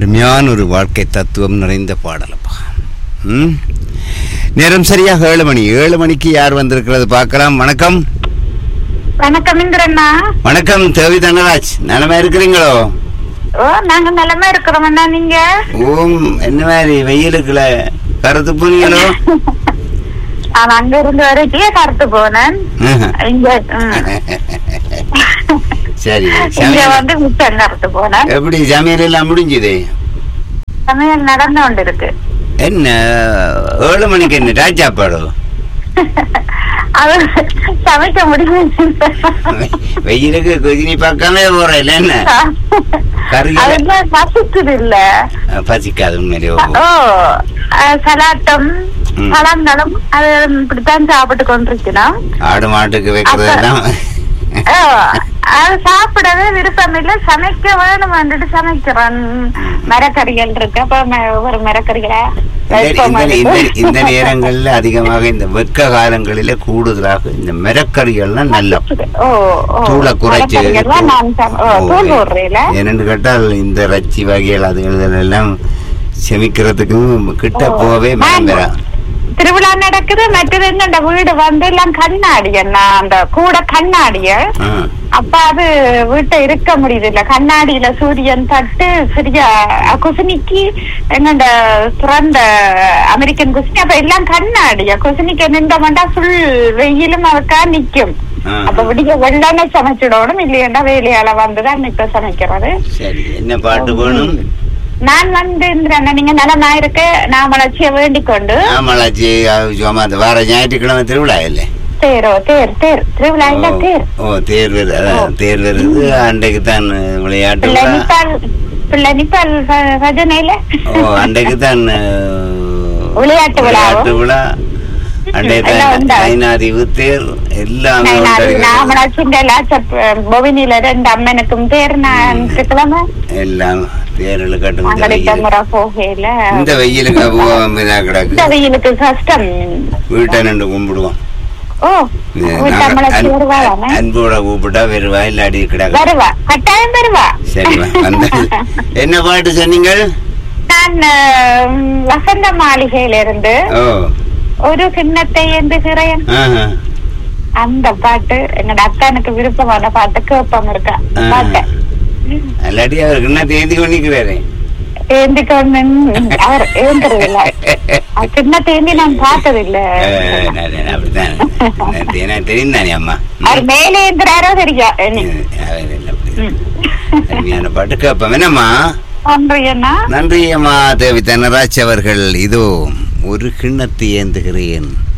அருமையான ஒரு வாழ்க்கை தத்துவம் நிறைந்த பாடலப்பா ம் நேரம் சரியாக ஏழு மணி ஏழு மணிக்கு யார் வந்திருக்கிறது பார்க்கலாம் வணக்கம் வணக்கம் இந்திரண்ணா வணக்கம் தேவி தனராஜ் நலமா இருக்கிறீங்களோ ஓ நாங்க நிலமா இருக்கிறோம் அண்ணா நீங்க ஓம் என்ன மாதிரி வெயிலுக்குள்ள கருத்து போனீங்களோ நான் அங்க இருந்து வரைக்கும் கருத்து போனேன் இங்க ம். சரி இங்க சமையல் வந்து மிச்சம் கருத்து போனேன் எப்படி சமையல் எல்லாம் முடிஞ்சுது சமையல் நடந்து கொண்டு இருக்கு என்ன ஏழு மணிக்கு என்ன ராஜ் சாப்பாடு அது சமைக்க முடியும் வெயிலுக்கு குதினி பார்க்காம போற இல்ல என்ன கறி அதுதான் பசிக்குது இல்ல பசிக்காது உண்மையிலே ஓ அஹ், சலாட்டம் ம். பழங்களும் அது இப்படித்தான் சாப்பிட்டு கொண்டிருக்கிறோம் ஆடு மாட்டுக்கு வைக்கிறதெல்லாம் ஓ, அது சாப்பிடவே விருப்பம் இல்ல சமைக்க வேணும் வந்துட்டு சமைக்கிறோம் மரக்கறிகள் இருக்கு அப்ப ம- ஒரு மரக்கறிகளை இந்த- வைப்போம் இந்த- இந்த வந்துட்டு. இந்த நேரங்கள்ல அதிகமாக இந்த வெக்க காலங்களில கூடுதலாக இந்த மிரக்கறிகள்லாம் நல்ல ஓ ஓ தூளை குறைச்சு மரக்கறிகள்லாம் நான் சம- ஓ, தூள் போடுறீல என்னன்னு கேட்டால் இந்த ரச்சி வகைகள் அதுகள் எல்லாம் செமிக்கிறதுக்கும் கிட்ட ஓ. போகவே மனம் பெறா திருவிழா நடக்குது மற்றது என்னோட வீடு வந்து எல்லாம் கண்ணாடி என்ன அந்த கூட கண்ணாடிய ஆ. அப்ப அது வீட்டை இருக்க முடியுது இல்ல கண்ணாடியில சூரியன் தட்டு சரியா குசினிக்கு என்னோட பிறந்த அமெரிக்கன் குசினி அப்ப எல்லாம் கண்ணாடியா குசினிக்கு நின்ற மாட்டா ஃபுல் வெயிலும் அவக்கா நிக்கும் ஆ. அப்ப விடிய வெள்ளனை சமைச்சிடணும் இல்லையா வேலையால வந்துதான் இப்ப சமைக்கிறது சரி என்ன பாட்டு வேணும் நான் வந்து இந்த நீங்க நலமா இருக்க நான் வளர்ச்சிய வேண்டிக் கொண்டு ஆமலாச்சி சும்மா அந்த வார ஞாயிற்றுக்கிழமை திருவிழா இல்லை தேரோ தேர் தேர் திருவிழா இல்ல தேர் ஓ தேர் வருது அதான் தேர் வருது அன்றைக்கு தான் விளையாட்டு பிள்ளை விழா நிப்பால் பிள்ளை நிப்பால் ப- பஜனையில ஓ அன்றைக்கு தான் விளையாட்டு விழா. விளையாட்டு விழா அன்றைக்கு எல்லாம் தான் உண்டா? ஐநாறிவு தேர் எல்லாமே உண்டு. பொவினில ரெண்டு அம்மனுக்கும் தேர் நான் கிழமை எல்லாம் தேர்ல கட்டும் இந்த அங்கடித்த வெயில். முறை போகையில இந்த வெயிலுக்கு போகாம இதா கிடக்கு இந்த வெயிலுக்கு கஷ்டம் வீட்டை நின்று கும்பிடுவோம் ஓ இது வீட்டு நாங்க அம்மனுக்கு அன்பு- வருவாளாமே அன்போட கூப்பிட்டா வருவா இல்லாடி கிடக்கு வருவா கட்டாயம் வருவா சரிவா அந்த என்ன பாட்டு சொன்னீங்க நான் அஹ், வசந்த மாளிகையில இருந்து ஓ ஒரு கிண்ணத்தை ஏந்துகிறேன் ஆஹா. அந்த பாட்டு என்னோட அத்தானுக்கு விருப்பமான பாட்டு கேப்பம் இருக்கா ஆ. பாட்டை இல்லாட்டி அவருக்கு என்ன தேதி பண்ணிக்கிறாரு ஏந்திக்கொண்டு அவர் ஏந்துறதில்ல கிண்ணத்தை ஏந்தி நான் பார்த்ததில்ல அப்படித்தான் எனக்கு தெரியும் தானே அம்மா அவர் மேலே ஏந்துறாரோ தெரியா இனி. அவர் இல்லை அப்படி. ம். அருமையான பாட்டு கேட்போம் என்னம்மா நன்றி அண்ணா நன்றி அம்மா தேவி தனராஜ் அவர்கள் இதோ ஒரு கிண்ணத்தை ஏந்துகிறேன்